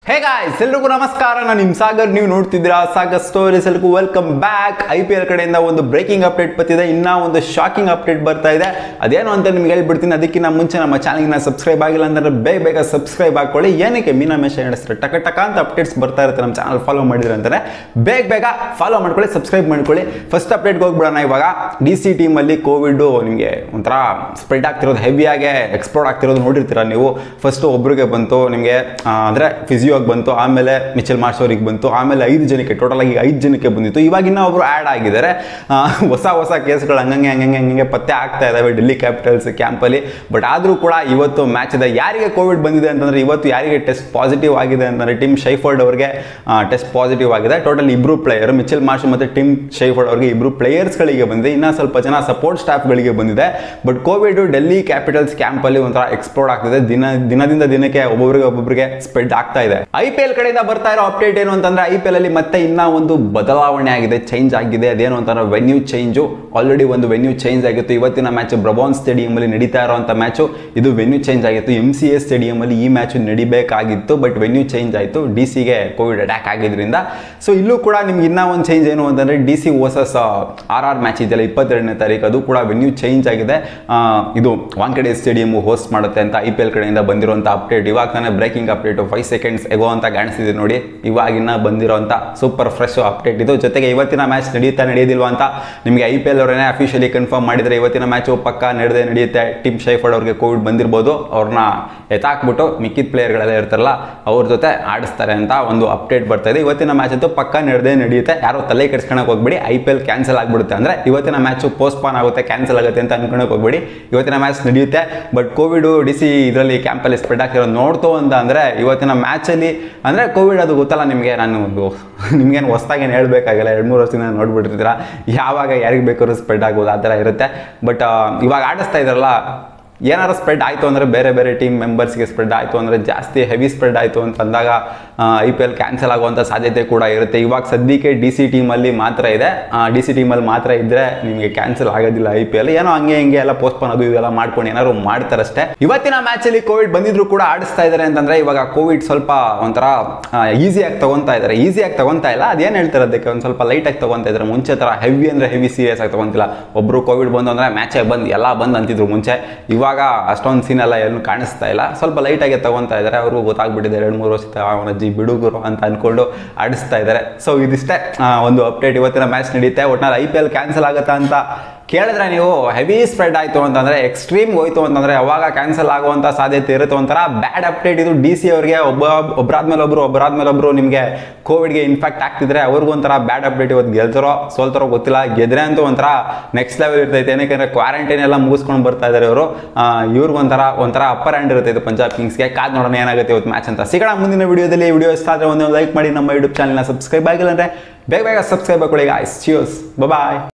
hey guys ಎಲ್ರಿಗೂ ನಮಸ್ಕಾರ ನಾನು ನಿಮ್ ಸಾಗರ್ ನೀವು ನೋಡ್ತಿದ್ದೀರಾ ಸಾಗರ್ ಸ್ಟೋರೀಸ್ ಎಲ್ರಿಗೂ welcome back I P L ಕಡೆಯಿಂದ ಒಂದು ಬ್ರೇಕಿಂಗ್ ಅಪ್ಡೇಟ್ ಬರ್ತಿದೆ ಇನ್ನ ಒಂದು ಶಾಕಿಂಗ್ ಅಪ್ಡೇಟ್ ಬರ್ತಾ ಇದೆ ಅದೇನು ಅಂತ ನಿಮ್ಗೆ ಹೇಳ್ಬಿಡ್ತೀನಿ ಅದಕ್ಕಿಂತ ಮುಂಚೆ ನಮ್ಮ ಚಾನಲ್ನ ಸಬ್ಸ್ಕ್ರೈಬ್ ಆಗಿಲ್ಲ ಅಂದ್ರೆ ಬೇಗ ಬೇಗ ಸಬ್ಸ್ಕ್ರೈಬ್ ಹಾಕೊಳ್ಳಿ ಏನಕ್ಕೆ ಮೀನಾ ಮೇಷ ನಡೆಸ್ತಾರೆ ಟಕ ಟಕ ಅಂತ ಅಪ್ಡೇಟ್ಸ್ ಬರ್ತಾ ಇರುತ್ತೆ ನಮ್ಮ ಚಾನಲ್ ಫಾಲೋ ಮಾಡಿದ್ರೆ ಅಂತಾರೆ ಬೇಗ ಬೇಗ ಫಾಲೋ ಮಾಡ್ಕೊಳ್ಳಿ ಸಬ್ಸ್ಕ್ರೈಬ್ ಮಾಡ್ಕೊಳ್ಳಿ ಫಸ್ಟ್ ಅಪ್ಡೇಟ್ಗೆ ಹೋಗ್ಬಿಡೋಣ ಇವಾಗ ಡಿ ಸಿ ಟೀಮಲ್ಲಿ ಕೋವಿಡ್ ನಿಮಗೆ ಒಂಥರ ಸ್ಪ್ರೆಡ್ ಆಗ್ತಿರೋದು ಹೆವಿಯಾಗೆ ಎಕ್ಸ್ಪ್ಲೋರ್ಡ್ ಆಗ್ತಿರೋದು ನೋಡಿರ್ತೀರ ನೀವು ಫಸ್ಟ್ ಒಬ್ರಿಗೆ ಬಂತು ನಿಮಗೆ ಅಂದರೆ ಫಿಸಿಯೋಗೆ ಬಂತು ಆಮೇಲೆ ಮಿಚಲ್ ಮಾರ್ಸ್ ಅವ್ರಿಗೆ ಬಂತು ಆಮೇಲೆ ಐದು ಜನಕ್ಕೆ ಟೋಟಲ್ ಆಗಿ ಐದು ಜನಕ್ಕೆ ಬಂದಿತ್ತು ಇವಾಗ ಇನ್ನೂ ಒಬ್ರು ಆ್ಯಡ್ ಆಗಿದ್ದಾರೆ ಆ, ಹೊಸ ಹೊಸ ಕೇಸ್ಗಳು ಹಂಗಂಗೆ ಹಂಗಂಗೆ ಹಂಗಂಗೆ ಪತ್ತೆ ಆಗ್ತಾ ಇದಾವೆ ಡೆಲ್ಲಿ ಕ್ಯಾಪಿಟಲ್ಸ್ ಕ್ಯಾಂಪಲ್ಲಿ ಬಟ್ ಆದರೂ ಕೂಡ ಇವತ್ತು ಮ್ಯಾಚ್ ಇದೆ ಯಾರಿಗೆ ಕೋವಿಡ್ ಬಂದಿದೆ ಅಂತಂದ್ರೆ ಇವತ್ತು ಯಾರಿಗೆ ಟೆಸ್ಟ್ ಪಾಸಿಟಿವ್ ಆಗಿದೆ ಅಂತಂದ್ರೆ ಟಿಮ್ ಶೈಫರ್ಡ್ ಅವ್ರಿಗೆ ಟೆಸ್ಟ್ ಪಾಸಿಟಿವ್ ಆಗಿದೆ ಟೋಟಲ್ ಇಬ್ರು ಪ್ಲೇಯರ್ ಮಿಚಲ್ ಮಾರ್ಷ್ ಮತ್ತು ಟಿಮ್ ಶೈಫರ್ಡ್ ಅವ್ರಿಗೆ ಇಬ್ರು ಪ್ಲೇಯರ್ಸ್ಗಳಿಗೆ ಬಂದಿದೆ ಇನ್ನೂ ಸ್ವಲ್ಪ ಜನ ಸಪೋರ್ಟ್ ಸ್ಟಾಫ್ಗಳಿಗೆ ಬಂದಿದೆ ಬಟ್ ಕೋವಿಡ್ ಡೆಲ್ಲಿ ಕ್ಯಾಪಿಟಲ್ಸ್ ಕ್ಯಾಂಪಲ್ಲಿ ಒಂಥರ ಎಕ್ಸ್ಪ್ಲೋರ್ಡ್ ಆಗ್ತಿದೆ ದಿನ ದಿನದಿಂದ ದಿನಕ್ಕೆ ಒಬ್ಬೊಬ್ಬರಿಗೆ ಒಬ್ಬೊಬ್ಬರಿಗೆ ಸ್ಪ್ರೆಡ್ ಆಗ್ತಾ ಇದೆ ಐ ಪಿ ಎಲ್ ಕಡೆಯಿಂದ ಬರ್ತಾ ಇರೋ ಅಪ್ಡೇಟ್ ಏನು ಅಂತಂದ್ರೆ ಐ ಪಿ ಎಲ್ ಅಲ್ಲಿ ಮತ್ತೆ ಇನ್ನ ಒಂದು ಬದಲಾವಣೆ ಆಗಿದೆ ಚೇಂಜ್ ಆಗಿದೆ ಅದೇನು ಅಂತಂದ್ರೆ ವೆನ್ಯೂ ಚೇಂಜು ಆಲ್ರೆಡಿ ಒಂದು ವೆನ್ಯೂ ಚೇಂಜ್ ಆಗಿತ್ತು ಇವತ್ತಿನ ಮ್ಯಾಚ್ ಬ್ರಬಾನ್ ಸ್ಟೇಡಿಯಂ ಅಲ್ಲಿ ನಡೀತಾ ಇರುವಂತ ಮ್ಯಾಚು ಇದು ವೆನ್ಯೂ ಚೇಂಜ್ ಆಗಿತ್ತು ಎಂ ಸಿ ಎಸ್ ಸ್ಟೇಡಿಯಂ ಅಲ್ಲಿ ಈ ಮ್ಯಾಚ್ ನಡಿಬೇಕಾಗಿತ್ತು ಬಟ್ ವೆನ್ಯೂ ಚೇಂಜ್ ಆಯಿತು ಡಿ ಸಿಗೆ ಕೋವಿಡ್ ಅಟ್ಯಾಕ್ ಆಗಿದ್ರಿಂದ ಸೊ ಇಲ್ಲೂ ಕೂಡ ನಿಮ್ಗೆ ಇನ್ನೂ ಒಂದು ಚೇಂಜ್ ಏನು ಅಂತಂದ್ರೆ D C versus R R match ಇದೆಯಲ್ಲ ಇಪ್ಪತ್ತೆರಡನೇ ತಾರೀಕು ಅದು ಕೂಡ ವೆನ್ಯೂ ಚೇಂಜ್ ಆಗಿದೆ ಆ, ಇದು ವಾಂಕಡೆ ಸ್ಟೇಡಿಯಂ ಹೋಸ್ಟ್ ಮಾಡುತ್ತೆ ಅಂತ ಐ ಪಿ ಎಲ್ ಕಡೆಯಿಂದ ಬಂದಿರುವಂಥ ಅಪ್ಡೇಟ್ ಇವಾಗ ತಾನೇ breaking update five seconds ago ಅಂತ ಕಾಣಿಸ್ತಿದೆ ನೋಡಿ ಇವಾಗಿನ ಬಂದಿರೋಂಥ ಸೂಪರ್ ಫ್ರೆಶ್ ಅಪ್ಡೇಟ್ ಇದು ಜೊತೆಗೆ ಇವತ್ತಿನ ಮ್ಯಾಚ್ ನಡೆಯುತ್ತಾ ನಡೆಯೋದಿಲ್ವಾ ಅಂತ ನಿಮಗೆ ಐ ಪಿ ಎಲ್ ಅವರೇನೆ ಅಫಿಷಿಯಲಿ ಕನ್ಫರ್ಮ್ ಮಾಡಿದರೆ ಇವತ್ತಿನ ಮ್ಯಾಚು ಪಕ್ಕ ನಡೆದೇ ನಡೆಯುತ್ತೆ ಟಿಮ್ ಶೈಫರ್ಡ್ ಅವ್ರಿಗೆ ಕೋವಿಡ್ ಬಂದಿರ್ಬೋದು ಅವ್ರನ್ನ ಎತ್ತಾಕ್ಬಿಟ್ಟು ಮಿಕ್ಕಿದ ಪ್ಲೇಯರ್ಗಳೆಲ್ಲ ಇರ್ತಾರಲ್ಲ ಅವ್ರ ಜೊತೆ ಆಡಿಸ್ತಾರೆ ಅಂತ ಒಂದು ಅಪ್ಡೇಟ್ ಬರ್ತಾ ಇದೆ ಇವತ್ತಿನ ಮ್ಯಾಚ್ ಅಂತೂ ಪಕ್ಕ ನಡೆದೇ ನಡೆಯುತ್ತೆ ಯಾರೋ ತಲೆ ಕೆಡ್ಸ್ಕೊಳಕ್ ಹೋಗ್ಬೇಡಿ ಐ ಪಿ ಎಲ್ ಕ್ಯಾನ್ಸಲ್ ಆಗ್ಬಿಡುತ್ತೆ ಅಂದ್ರೆ ಇವತ್ತಿನ ಮ್ಯಾಚು ಪೋಸ್ಟ್ಪಾನ್ ಆಗುತ್ತೆ ಕ್ಯಾನ್ಸಲ್ ಆಗುತ್ತೆ ಅಂತ ಅನ್ಕೊಳಕ್ ಹೋಗ್ಬೇಡಿ ಇವತ್ತಿನ ಮ್ಯಾಚ್ ನಡೆಯುತ್ತೆ ಬಟ್ ಕೋವಿಡ್ ಡಿ ಸಿ ಇದರಲ್ಲಿ ಕ್ಯಾಂಪಲ್ಲಿ ಸ್ಪ್ರೆಡ್ ಆಗ್ತಿರೋದು ನೋಡ್ತು ಅಂತ ಅಂದ್ರೆ ಇವತ್ತಿನ ಮ್ಯಾಚಲ್ಲಿ ಅಂದ್ರೆ ಕೋವಿಡ್ ಅದು ಗೊತ್ತಲ್ಲ ನಿಮಗೆ ನಾನು ಒಂದು ನಿಮ್ಗೇನು ಹೊಸ್ದಾಗೇನು ಹೇಳ್ಬೇಕಾಗಿಲ್ಲ ಎರಡು ಮೂರು ವರ್ಷದಿಂದ ನೋಡ್ಬಿಟ್ಟಿರ್ತೀರ ಯಾವಾಗ ಯಾರಿಗೆ ಬೇಕಾದ್ರೂ ಸ್ಪ್ರೆಡ್ ಆಗ್ಬೋದು ಆ ಥರ ಇರುತ್ತೆ ಬಟ್ ಇವಾಗ ಆಡಿಸ್ತಾ ಇದ್ದಾರಲ್ಲ ಏನಾರು ಸ್ಪ್ರೆಡ್ ಆಯಿತು ಅಂದರೆ ಬೇರೆ ಬೇರೆ ಟೀಮ್ ಮೆಂಬರ್ಸ್ಗೆ ಸ್ಪ್ರೆಡ್ ಆಯಿತು ಅಂದರೆ ಜಾಸ್ತಿ ಹೆವಿ ಸ್ಪ್ರೆಡ್ ಆಯಿತು ಅಂತ ಅಂದಾಗ ಐ ಪಿ ಎಲ್ ಕ್ಯಾನ್ಸಲ್ ಆಗುವಂಥ ಸಾಧ್ಯತೆ ಕೂಡ ಇರುತ್ತೆ ಇವಾಗ ಸದ್ಯಕ್ಕೆ ಡಿ ಸಿ ಟೀಮಲ್ಲಿ ಮಾತ್ರ ಇದೆ ಡಿ ಸಿ ಟೀಮಲ್ಲಿ ಮಾತ್ರ ಇದ್ದರೆ ನಿಮಗೆ ಕ್ಯಾನ್ಸಲ್ ಆಗೋದಿಲ್ಲ ಐ ಪಿ ಎಲ್ ಏನೋ ಹಂಗೆ ಹಿಂಗೆ ಎಲ್ಲ ಪೋಸ್ಟ್ಪೋನ್ ಅದು ಇದೆಲ್ಲ ಮಾಡ್ಕೊಂಡು ಏನಾದ್ರು ಮಾಡ್ತಾರಷ್ಟೇ ಇವತ್ತಿನ ಮ್ಯಾಚಲ್ಲಿ ಕೋವಿಡ್ ಬಂದಿದ್ರು ಕೂಡ ಆಡಿಸ್ತಾ ಇದ್ದಾರೆ ಅಂತಂದರೆ ಇವಾಗ ಕೋವಿಡ್ ಸ್ವಲ್ಪ ಒಂಥರ ಈಸಿಯಾಗಿ ತಗೊತಾ ಇದ್ದಾರೆ ಈಸಿಯಾಗಿ ತಗೊತಾ ಇಲ್ಲ ಅದೇನು ಹೇಳ್ತಾರೆ ಅದಕ್ಕೆ ಒಂದು ಸ್ವಲ್ಪ ಲೈಟಾಗಿ ತಗೊತಾ ಇದ್ದಾರೆ ಮುಂಚೆ ಥರ ಹೆವಿ ಅಂದರೆ ಹೆವಿ ಸೀರಿಯಸ್ ಆಗಿ ತಗೊಂತಿಲ್ಲ ಒಬ್ಬರು ಕೋವಿಡ್ ಬಂದು ಅಂದರೆ ಮ್ಯಾಚೇ ಬಂದು ಎಲ್ಲ ಬಂದು ಅಂತಿದ್ರು ಮುಂಚೆ ಇವಾಗ ಅಷ್ಟೊಂದು ಸೀನ್ ಎಲ್ಲ ಏನು ಕಾಣಿಸ್ತಾ ಇಲ್ಲ ಸ್ವಲ್ಪ ಲೈಟಾಗಿ ತಗೊತಾ ಇದ್ದಾರೆ ಅವರು ಗೊತ್ತಾಗ್ಬಿಟ್ಟಿದೆ ಎರಡು ಮೂರು ವರ್ಷದ ಅವನ ಜಿ ಬಿಡುಗರು ಅಂತ ಅನ್ಕೊಂಡು ಆಡಿಸ್ತಾ ಇದ್ದಾರೆ ಸೊ ಇದಿಷ್ಟೇ ಆ, ಒಂದು ಅಪ್ಡೇಟ್ ಇವತ್ತಿನ ಮ್ಯಾಚ್ ನಡೆಯುತ್ತೆ ಒಟ್ನಲ್ಲಿ ಐ ಪಿ ಎಲ್ ಕ್ಯಾನ್ಸಲ್ ಆಗುತ್ತಾ ಅಂತ ಕೇಳಿದ್ರೆ ನೀವು ಹೆವಿ ಸ್ಪ್ರೆಡ್ ಆಯಿತು ಅಂತಂದರೆ ಎಕ್ಸ್ಟ್ರೀಮ್ ಹೋಯ್ತು ಅಂತಂದರೆ ಅವಾಗ ಕ್ಯಾನ್ಸಲ್ ಆಗುವಂಥ ಸಾಧ್ಯತೆ ಇರುತ್ತೆ ಒಂಥರ ಬ್ಯಾಡ್ ಅಪ್ಡೇಟ್ ಇದು ಡಿ ಸಿ ಅವರಿಗೆ ಒಬ್ಬ ಒಬ್ಬರಾದ್ಮೇಲೆ ಒಬ್ಬರು ಒಬ್ಬರಾದ್ಮೇಲೆ ಒಬ್ಬರು ನಿಮಗೆ ಕೋವಿಡ್ಗೆ ಇನ್ಫೆಕ್ಟ್ ಆಗ್ತಿದ್ರೆ ಅವ್ರಿಗೂ ಒಂಥರ ಬ್ಯಾಡ್ ಅಪ್ಡೇಟ್ ಇವತ್ತು ಗೆಲ್ತಾರೋ ಸೋಲ್ತಾರೋ ಗೊತ್ತಿಲ್ಲ ಗೆದ್ರೆ ಅಂತೂ ಒಂಥರ ನೆಕ್ಸ್ಟ್ ಲೆವೆಲ್ ಇರ್ತೈತೆ ಏನಕ್ಕೆ ಕ್ವಾರಂಟೈನ್ ಎಲ್ಲ ಮುಗಿಸ್ಕೊಂಡು ಬರ್ತಾ ಇದ್ದಾರೆ ಇವರು ಇವ್ರಿಗೊಂಥರ ಒಂಥರ ಅಪ್ಪರ್ ಹ್ಯಾಂಡ್ ಇರುತ್ತೆ ಇದು ಪಂಜಾಬ್ ಕಿಂಗ್ಸ್ಗೆ ಕಾದ್ ನೋಡೋಣ ಏನಾಗುತ್ತೆ ಇವತ್ತು ಮ್ಯಾಚ್ ಅಂತ ಸಿಗೋಣ ಮುಂದಿನ ವಿಡಿಯೋದಲ್ಲಿ ವಿಡಿಯೋ ಇಷ್ಟ ಆದರೆ ಒಂದು ಲೈಕ್ ಮಾಡಿ ನಮ್ಮ ಯೂಟ್ಯೂಬ್ ಚಾನಲ್ನ ಸಬ್ಸ್ಕ್ರೈಬ್ ಆಗಿಲ್ಲ ಅಂದರೆ ಬೇಗ ಬೇಗ ಸಬ್ಸ್ಕ್ರೈಬ್ ಹಾಕೊಳ್ಳಿ ಗಾಯ್ಸ್ ಚಿಯೋಸ್ ಬಾಯ್